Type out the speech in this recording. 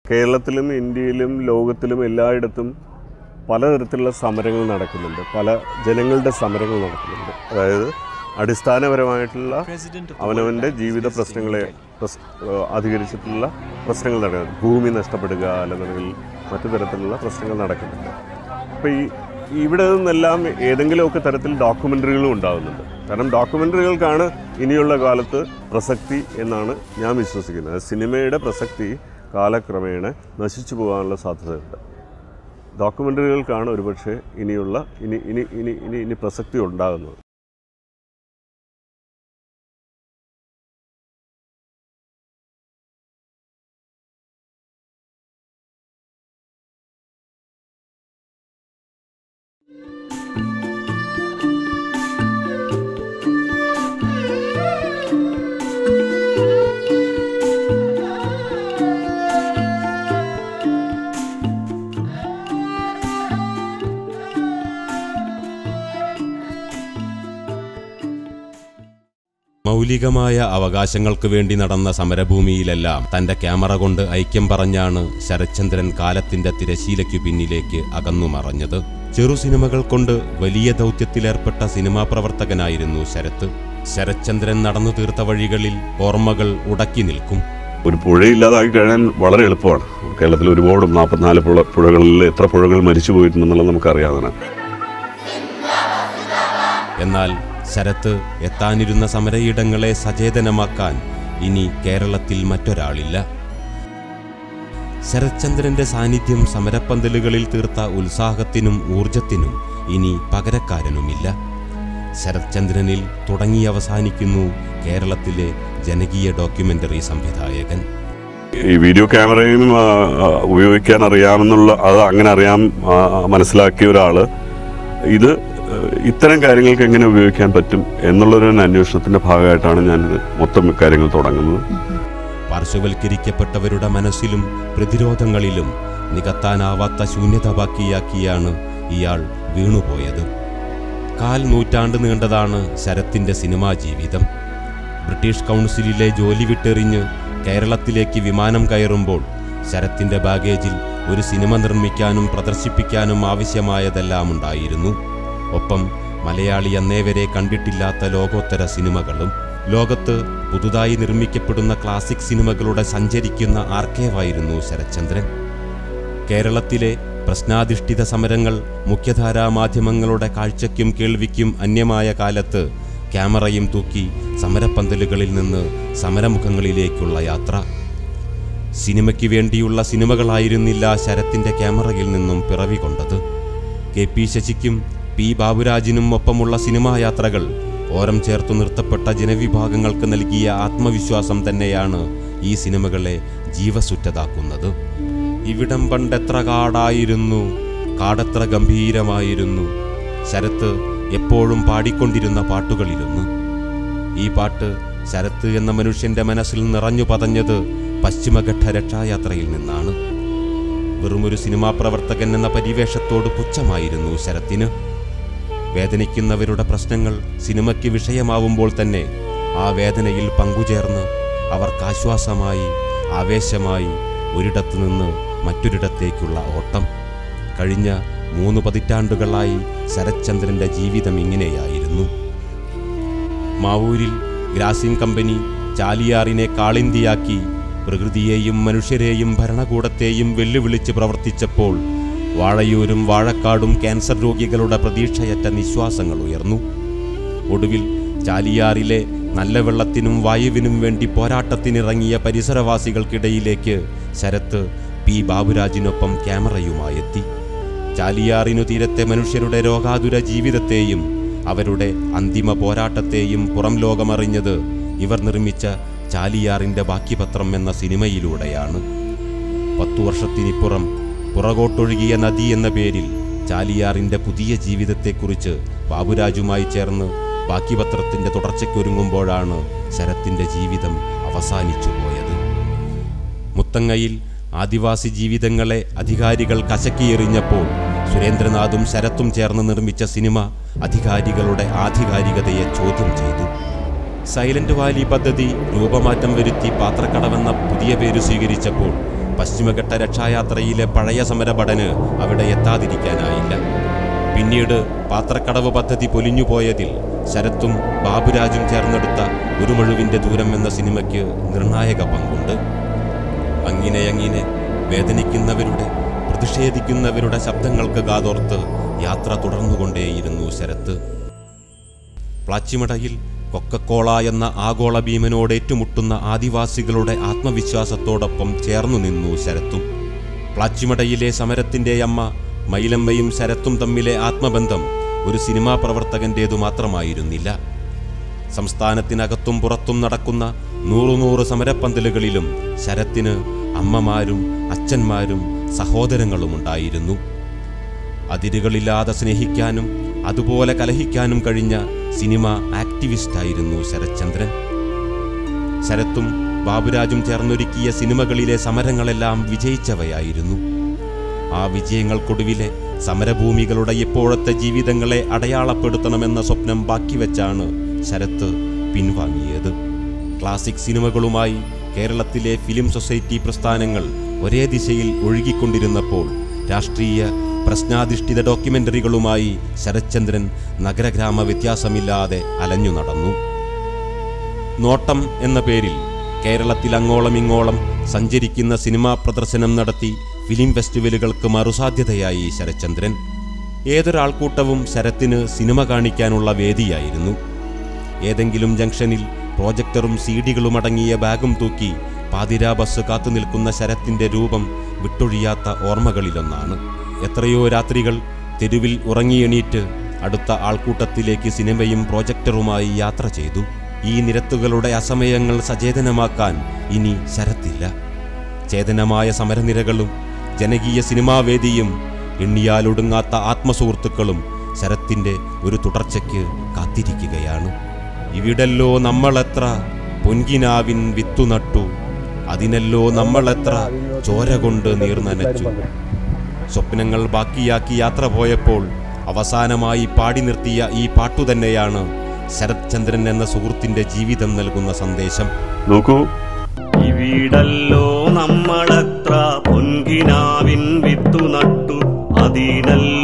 കേരളത്തിലും ഇന്ത്യയിലും ലോകത്തിലും എല്ലായിടത്തും പലതരത്തിലുള്ള സമരങ്ങൾ നടക്കുന്നുണ്ട് പല ജനങ്ങളുടെ സമരങ്ങൾ നടക്കുന്നുണ്ട് അതായത് അടിസ്ഥാനപരമായിട്ടുള്ള അവനവൻ്റെ ജീവിത പ്രശ്നങ്ങളെ പ്രസ് ഏഹ് അധികരിച്ചിട്ടുള്ള പ്രശ്നങ്ങൾ നടക്കുന്നുണ്ട് ഭൂമി നഷ്ടപ്പെടുക അല്ലെന്നുണ്ടെങ്കിൽ മറ്റു തരത്തിലുള്ള പ്രശ്നങ്ങൾ നടക്കുന്നുണ്ട് അപ്പോൾ ഈ ഇവിടെ നിന്നെല്ലാം ഏതെങ്കിലുമൊക്കെ തരത്തിൽ ഡോക്യുമെൻ്ററികളും ഉണ്ടാകുന്നുണ്ട് കാരണം ഡോക്യുമെൻ്ററികൾക്കാണ് ഇനിയുള്ള കാലത്ത് പ്രസക്തി എന്നാണ് ഞാൻ വിശ്വസിക്കുന്നത് സിനിമയുടെ പ്രസക്തി കാലക്രമേണ നശിച്ചു പോകാനുള്ള സാധ്യതയുണ്ട് ഡോക്യുമെൻ്ററികൾക്കാണ് ഒരുപക്ഷെ ഇനിയുള്ള ഇനി ഇനി ഇനി ഇനി ഇനി പ്രസക്തി ഉണ്ടാകുന്നത് മൗലികമായ അവകാശങ്ങൾക്ക് വേണ്ടി നടന്ന സമരഭൂമിയിലെല്ലാം തന്റെ ക്യാമറ കൊണ്ട് ഐക്യം പറഞ്ഞാണ് ശരത്ചന്ദ്രൻ കാലത്തിന്റെ തിരശീലയ്ക്കു പിന്നിലേക്ക് അകന്നു മറഞ്ഞത് ചെറു സിനിമകൾ കൊണ്ട് വലിയ ദൗത്യത്തിലേർപ്പെട്ട സിനിമാ പ്രവർത്തകനായിരുന്നു ശരത്ത് ശരത്ചന്ദ്രൻ നടന്നു തീർത്ത വഴികളിൽ ഓർമ്മകൾ ഉടക്കി നിൽക്കും ഒരു പുഴയില്ലാതാക്കി കഴിയാൻ വളരെ എളുപ്പമാണ് കേരളത്തിൽ ഒരുപാട് നാൽപ്പത്തിനാല് പുഴ പുഴകളിൽ എത്ര പുഴകൾ മരിച്ചു പോയിട്ടുണ്ടെന്നുള്ളത് നമുക്കറിയാവുന്നതാണ് എന്നാൽ ശരത്ത് എത്താനിരുന്ന സമരയിടങ്ങളെ സചേതനമാക്കാൻ ഇനി കേരളത്തിൽ മറ്റൊരാളില്ല ശരത്ചന്ദ്രന്റെ സാന്നിധ്യം സമരപ്പന്തലുകളിൽ തീർത്ത ഉത്സാഹത്തിനും ഊർജത്തിനും ഇനി പകരക്കാരനുമില്ല ശരത്ചന്ദ്രനിൽ തുടങ്ങി അവസാനിക്കുന്നു കേരളത്തിലെ ജനകീയ ഡോക്യുമെന്ററി സംവിധായകൻ ഈ വീഡിയോ ക്യാമറയും ആ, ആ, ഉപയോഗിക്കാൻ അറിയാമെന്നുള്ള അത് അങ്ങനെ അറിയാം ആ, മനസ്സിലാക്കിയ ഒരാൾ ഇത് ആ, ഇത്തരം കാര്യങ്ങൾക്ക് എങ്ങനെ ഉപയോഗിക്കാൻ പറ്റും എന്നുള്ളൊരു അന്വേഷണത്തിന്റെ ഭാഗമായിട്ടാണ് ഞാനിത് മൊത്തം കാര്യങ്ങൾ തുടങ്ങുന്നത് പാർശ്വവൽക്കരിക്കപ്പെട്ടവരുടെ മനസ്സിലും പ്രതിരോധങ്ങളിലും നികത്താനാവാത്ത ശൂന്യത ബാക്കിയാക്കിയാണ് ഇയാൾ വീണുപോയത് കാൽ നൂറ്റാണ്ട് നീണ്ടതാണ് ശരത്തിന്റെ സിനിമാ ജീവിതം ബ്രിട്ടീഷ് കൗൺസിലിലെ ജോലി വിട്ടെറിഞ്ഞ് കേരളത്തിലേക്ക് വിമാനം കയറുമ്പോൾ ശരത്തിന്റെ ബാഗേജിൽ ഒരു സിനിമ നിർമ്മിക്കാനും പ്രദർശിപ്പിക്കാനും ആവശ്യമായതെല്ലാം ഉണ്ടായിരുന്നു ഒപ്പം മലയാളി അന്നേവരെ കണ്ടിട്ടില്ലാത്ത ലോകോത്തര സിനിമകളും ലോകത്ത് പുതുതായി നിർമ്മിക്കപ്പെടുന്ന ക്ലാസിക് സിനിമകളുടെ സഞ്ചരിക്കുന്ന ആർക്കേവായിരുന്നു ശരത്ചന്ദ്രൻ കേരളത്തിലെ പ്രശ്നാധിഷ്ഠിത സമരങ്ങൾ മുഖ്യധാരാ മാധ്യമങ്ങളുടെ കാഴ്ചയ്ക്കും കേൾവിക്കും അന്യമായ കാലത്ത് ക്യാമറയും തൂക്കി സമരപ്പന്തലുകളിൽ നിന്ന് സമരമുഖങ്ങളിലേക്കുള്ള യാത്ര സിനിമയ്ക്ക് വേണ്ടിയുള്ള സിനിമകളായിരുന്നില്ല ശരത്തിന്റെ ക്യാമറയിൽ നിന്നും പിറവി കൊണ്ടത് കെ പി ശശിക്കും പി ബാബുരാജിനും ഒപ്പമുള്ള സിനിമാ യാത്രകൾ ഓരം ചേർത്തു നിർത്തപ്പെട്ട ജനവിഭാഗങ്ങൾക്ക് നൽകിയ ആത്മവിശ്വാസം തന്നെയാണ് ഈ സിനിമകളെ ജീവസുറ്റതാക്കുന്നത് ഇവിടം പണ്ടെത്ര കാടായിരുന്നു കാടെത്ര ഗംഭീരമായിരുന്നു ശരത്ത് എപ്പോഴും പാടിക്കൊണ്ടിരുന്ന പാട്ടുകളിലൊന്ന് ഈ പാട്ട് ശരത്ത് എന്ന മനുഷ്യന്റെ മനസ്സിൽ നിറഞ്ഞു പതഞ്ഞത് പശ്ചിമഘട്ട രക്ഷായാത്രയിൽ നിന്നാണ് വെറുമൊരു സിനിമാ പ്രവർത്തകൻ എന്ന പരിവേഷത്തോട് പുച്ഛമായിരുന്നു ശരത്തിന് വേദനിക്കുന്നവരുടെ പ്രശ്നങ്ങൾ സിനിമയ്ക്ക് വിഷയമാവുമ്പോൾ തന്നെ ആ വേദനയിൽ പങ്കുചേർന്ന് അവർക്കാശ്വാസമായി ആവേശമായി ഒരിടത്തു നിന്ന് മറ്റൊരിടത്തേക്കുള്ള ഓട്ടം കഴിഞ്ഞ മൂന്ന് പതിറ്റാണ്ടുകളായി ശരത്ചന്ദ്രന്റെ ജീവിതം ഇങ്ങനെയായിരുന്നു മാവൂരിൽ ഗ്രാസിം കമ്പനി ചാലിയാറിനെ കാളിന്തിയാക്കി പ്രകൃതിയെയും മനുഷ്യരെയും ഭരണകൂടത്തെയും വെല്ലുവിളിച്ച് പ്രവർത്തിച്ചപ്പോൾ വാഴയൂരും വാഴക്കാടും ക്യാൻസർ രോഗികളുടെ പ്രതീക്ഷയറ്റ നിശ്വാസങ്ങൾ ഉയർന്നു ഒടുവിൽ ചാലിയാറിലെ നല്ല വെള്ളത്തിനും വായുവിനും വേണ്ടി പോരാട്ടത്തിനിറങ്ങിയ പരിസരവാസികൾക്കിടയിലേക്ക് ശരത്ത് പി ബാബുരാജിനൊപ്പം ക്യാമറയുമായെത്തി ചാലിയാറിനു തീരത്തെ മനുഷ്യരുടെ രോഗാതുര ജീവിതത്തെയും അവരുടെ അന്തിമ പോരാട്ടത്തെയും പുറം ലോകമറിഞ്ഞത് ഇവർ നിർമ്മിച്ച ചാലിയാറിൻ്റെ ബാക്കിപത്രം എന്ന സിനിമയിലൂടെയാണ് പത്തു വർഷത്തിനിപ്പുറം പുറകോട്ടൊഴുകിയ നദി എന്ന പേരിൽ ചാലിയാറിൻ്റെ പുതിയ ജീവിതത്തെക്കുറിച്ച് ബാബുരാജുമായി ചേർന്ന് ബാക്കിപത്രത്തിൻ്റെ തുടർച്ചയ്ക്കൊരുങ്ങുമ്പോഴാണ് ശരത്തിൻ്റെ ജീവിതം അവസാനിച്ചു പോയത് മുത്തങ്ങയിൽ ആദിവാസി ജീവിതങ്ങളെ അധികാരികൾ കശക്കിയെറിഞ്ഞപ്പോൾ സുരേന്ദ്രനാഥും ശരത്തും ചേർന്ന് നിർമ്മിച്ച സിനിമ അധികാരികളുടെ ആധികാരികതയെ ചോദ്യം ചെയ്തു സൈലന്റ് വാലി പദ്ധതി രൂപമാറ്റം വരുത്തി പാത്രക്കടവെന്ന പുതിയ പേര് സ്വീകരിച്ചപ്പോൾ പശ്ചിമഘട്ട രക്ഷായാത്രയിലെ പഴയ സമരഭടന് അവിടെ എത്താതിരിക്കാനായില്ല പിന്നീട് പാത്രക്കടവ് പദ്ധതി പൊലിഞ്ഞുപോയതിൽ ശരത്തും ബാബുരാജും ചേർന്നെടുത്ത ഒരു മഴുവിൻ്റെ ദൂരം എന്ന സിനിമയ്ക്ക് നിർണായക പങ്കുണ്ട് അങ്ങനെ അങ്ങനെ വേദനിക്കുന്നവരുടെ പ്രതിഷേധിക്കുന്നവരുടെ ശബ്ദങ്ങൾക്ക് കാതോർത്ത് യാത്ര തുടർന്നുകൊണ്ടേയിരുന്നു ശരത്ത് പ്ലാച്ചിമടയിൽ കൊക്കക്കോള എന്ന ആഗോള ഭീമനോട് ഏറ്റുമുട്ടുന്ന ആദിവാസികളുടെ ആത്മവിശ്വാസത്തോടൊപ്പം ചേർന്നു നിന്നു ശരത്തും പ്ലാച്ചിമടയിലെ സമരത്തിൻ്റെ അമ്മ മൈലമ്മയും ശരത്തും തമ്മിലെ ആത്മബന്ധം ഒരു സിനിമാ പ്രവർത്തകൻ്റേതു മാത്രമായിരുന്നില്ല സംസ്ഥാനത്തിനകത്തും പുറത്തും നടക്കുന്ന നൂറു നൂറ് സമരപ്പന്തലുകളിലും ശരത്തിന് അമ്മമാരും അച്ഛന്മാരും സഹോദരങ്ങളുമുണ്ടായിരുന്നു അതിരുകളില്ലാതെ സ്നേഹിക്കാനും അതുപോലെ കലഹിക്കാനും കഴിഞ്ഞ സിനിമ ആക്ടിവിസ്റ്റായിരുന്നു ശരത്ചന്ദ്രൻ ശരത്തും ബാബുരാജും ചേർന്നൊരുക്കിയ സിനിമകളിലെ സമരങ്ങളെല്ലാം വിജയിച്ചവയായിരുന്നു ആ വിജയങ്ങൾക്കൊടുവിലെ സമരഭൂമികളുടെ ഇപ്പോഴത്തെ ജീവിതങ്ങളെ അടയാളപ്പെടുത്തണമെന്ന സ്വപ്നം ബാക്കി വെച്ചാണ് ശരത്ത് പിൻവാങ്ങിയത് ക്ലാസിക് സിനിമകളുമായി കേരളത്തിലെ ഫിലിം സൊസൈറ്റി പ്രസ്ഥാനങ്ങൾ ഒരേ ദിശയിൽ ഒഴുകിക്കൊണ്ടിരുന്നപ്പോൾ രാഷ്ട്രീയ പ്രശ്നാധിഷ്ഠിത ഡോക്യുമെന്ററികളുമായി ശരത്ചന്ദ്രൻ നഗരഗ്രാമ വ്യത്യാസമില്ലാതെ അലഞ്ഞു നടന്നു നോട്ടം എന്ന പേരിൽ കേരളത്തിൽ അങ്ങോളം ഇങ്ങോളം സഞ്ചരിക്കുന്ന സിനിമാ പ്രദർശനം നടത്തി ഫിലിം ഫെസ്റ്റിവലുകൾക്ക് മറുസാധ്യതയായി ശരത്ചന്ദ്രൻ ഏതൊരാൾക്കൂട്ടവും ശരത്തിന് സിനിമ കാണിക്കാനുള്ള വേദിയായിരുന്നു ഏതെങ്കിലും ജംഗ്ഷനിൽ പ്രോജക്ടറും സീഡികളും അടങ്ങിയ ബാഗും തൂക്കി പാതിരാ ബസ് കാത്തു നിൽക്കുന്ന ശരത്തിന്റെ രൂപം വിട്ടൊഴിയാത്ത ഓർമ്മകളിലൊന്നാണ് എത്രയോ രാത്രികൾ തെരുവിൽ ഉറങ്ങിയെണീറ്റ് അടുത്ത ആൾക്കൂട്ടത്തിലേക്ക് സിനിമയും പ്രോജക്ടറുമായി യാത്ര ചെയ്തു ഈ നിരത്തുകളുടെ അസമയങ്ങൾ സചേതനമാക്കാൻ ഇനി ശരത്തില്ല ചേതനമായ സമരനിരകളും ജനകീയ സിനിമാവേദിയും എണ്ണിയാലൊടുങ്ങാത്ത ആത്മസുഹൃത്തുക്കളും ശരത്തിന്റെ ഒരു തുടർച്ചയ്ക്ക് കാത്തിരിക്കുകയാണ് ഇവിടല്ലോ നമ്മളെത്ര പൊൻകിനാവിൻ വിത്തു നട്ടു അതിനല്ലോ നമ്മളെത്ര ചോര കൊണ്ട് നീർനനച്ചു സ്വപ്നങ്ങൾ ബാക്കിയാക്കി യാത്ര പോയപ്പോൾ അവസാനമായി പാടി നിർത്തിയ ഈ പാട്ടുതന്നെയാണ് ശരത് ചന്ദ്രൻ എന്ന സുഹൃത്തിന്റെ ജീവിതം നൽകുന്ന സന്ദേശം നോക്കൂ ഇവിടല്ലോ നമ്മളെത്ര പൊൻകിനാവിൻ വിത്തു നട്ടു അതിനല്ലോ